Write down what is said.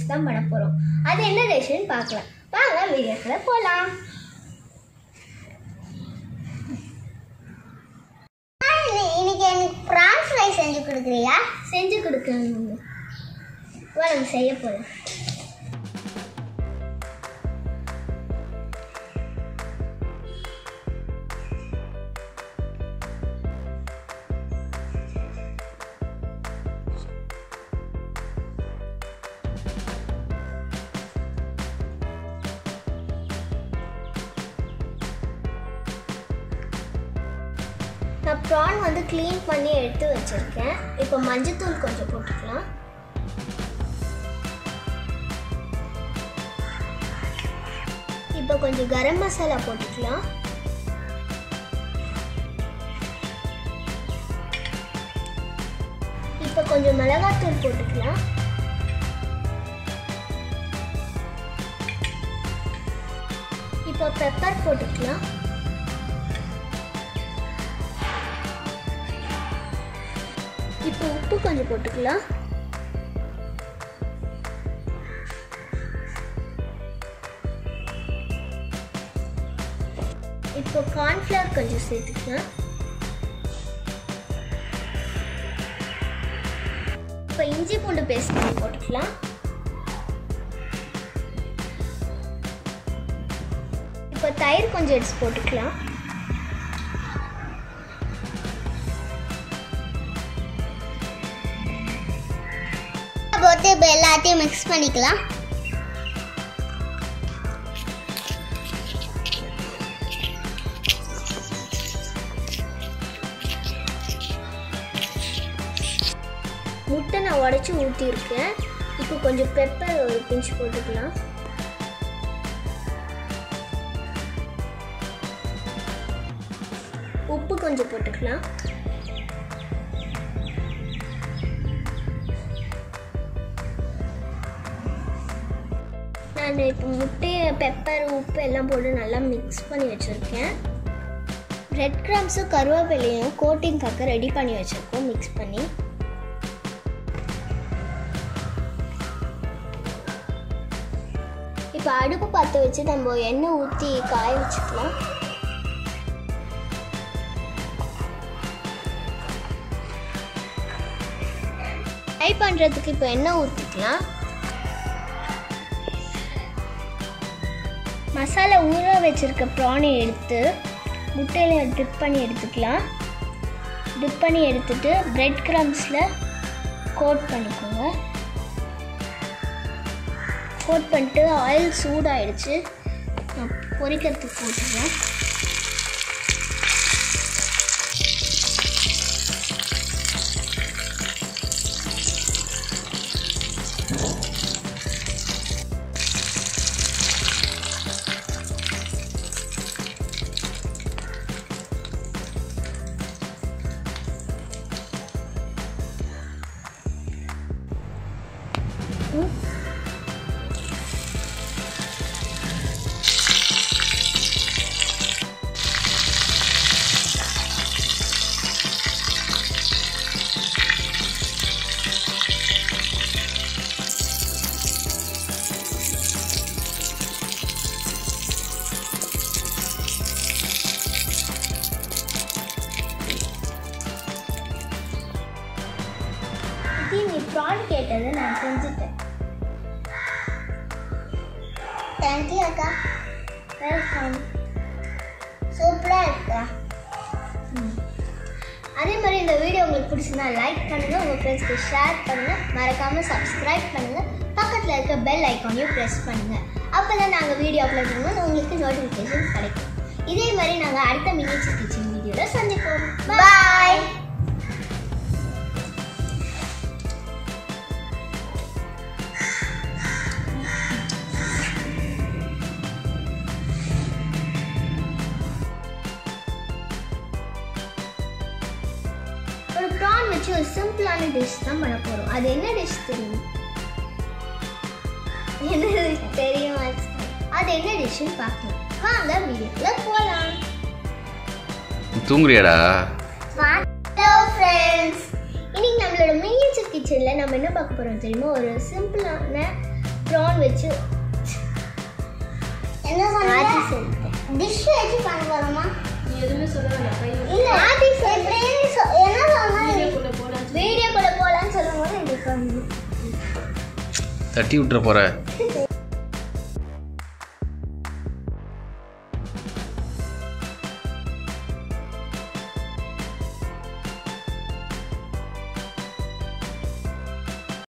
dish தான் பண்ண போகிறோம் அது என்ன டிஷ்ஷுன்னு பார்க்கலாம் வாங்க வீடியோக்குள்ள போகலாம் இன்னைக்கு எனக்கு ப்ரான் ஃப்ரை செஞ்சு கொடுக்குறியா செஞ்சு கொடுக்கணும் வா நம்ம செய்ய போகிறோம் நான் ப்ரான் வந்து க்ளீன் பண்ணி எடுத்து வச்சுருக்கேன் இப்போ மஞ்சத்தூள் கொஞ்சம் போட்டுக்கலாம் இப்போ கொஞ்சம் கரம் மசாலா போட்டுக்கலாம் இப்போ கொஞ்சம் மிளகாத்தூள் போட்டுக்கலாம் இப்போ பெப்பர் போட்டுக்கலாம் இப்போ உப்பு கொஞ்சம் போட்டுக்கலாம் இப்போ கார்ன்ஃப்ளவர் கொஞ்சம் சேர்த்துக்கலாம் இப்போ இஞ்சி பூண்டு பேஸ்ட் கொஞ்சம் போட்டுக்கலாம் இப்போ தயிர் கொஞ்சம் எடுத்து போட்டுக்கலாம் போட்டு இப்போ எல்லாத்தையும் மிக்ஸ் பண்ணிக்கலாம் முட்டை நான் உடச்சி ஊற்றிருக்கேன் இப்போ கொஞ்சம் பெப்பர் ஒரு பிஞ்ச் போட்டுக்கலாம் உப்பு கொஞ்சம் போட்டுக்கலாம் நான் இப்போ முட்டையை பெப்பர் உப்பு எல்லாம் போட்டு நல்லா மிக்ஸ் பண்ணி வச்சுருக்கேன் பிரெட் கிராம்ஸும் கருவேப்பிலையும் கோட்டிங்காக்க ரெடி பண்ணி வச்சுருக்கோம் மிக்ஸ் பண்ணி இப்போ அடுப்பு பற்ற வச்சு நம்ம எண்ணெய் ஊற்றி காய வச்சுக்கலாம் ஃப்ரை பண்ணுறதுக்கு இப்போ எண்ணெய் ஊற்றிக்கலாம் மசாலா ஊற வச்சிருக்க ப்ரானை எடுத்து முட்டையில் டிப் பண்ணி எடுத்துக்கலாம் டிப் பண்ணி எடுத்துட்டு பிரெட் கிரம்ஸில் கோட் பண்ணிக்கோங்க கோட் பண்ணிட்டு ஆயில் சூடாயிடுச்சு நான் பொரிக்கிறதுக்கு போட்டுருவேன் இது நீ ப்ரான் கேட்டது நான் செஞ்சுட்டேன் தேங்க்யூ அக்கா வெல்கம் சூப்பராக இருக்கா அதே மாதிரி இந்த வீடியோ உங்களுக்கு பிடிச்சிருந்தா லைக் பண்ணுங்க உங்க ஃப்ரெண்ட்ஸ்க்கு ஷேர் பண்ணுங்க மறக்காம சப்ஸ்கிரைப் பண்ணுங்க பக்கத்தில் இருக்க பெல் ஐக்கானையும் ப்ரெஸ் பண்ணுங்க அப்பதான் நாங்கள் வீடியோ அப்லோட் பண்ணும்போது உங்களுக்கு நோட்டிஃபிகேஷன் கிடைக்கும் இதே மாதிரி நாங்கள் அடுத்த மினிச்சர் கிச்சன் வீடியோவில் சந்திப்போம் பாய் ஒரு ப்ரான் வச்சு ஒரு சிம்பிளான டிஷ் தான் பண்ண போகிறோம் அது என்ன டிஷ் தெரியும் என்ன dish தெரியும் அது என்ன டிஷ்ஷுன்னு பார்க்கலாம் வாங்க வீடியோக்குள்ள போகலாம் தூங்குறியாடா ஹலோ ஃப்ரெண்ட்ஸ் இன்னைக்கு நம்மளோட மினியேச்சர் கிச்சனில் நம்ம என்ன பார்க்க போகிறோம் தெரியுமா ஒரு சிம்பிளான ப்ரான் வச்சு என்ன மாற்றி சொன்னீங்க சொல்லிட்டேன் டிஷ் வச்சு பண்ண போறோமா நீ எதுவுமே சொல்ல வேண்டாம் கை இல்ல மாற்றி எப்படின்னு சொ- என்ன சொன்னா வீடியோக்குள்ள போலான்னு வீடியோக்குள்ள போகலான்னு சொல்லும் போது எனக்கு வந்து தட்டி விட்டுற போற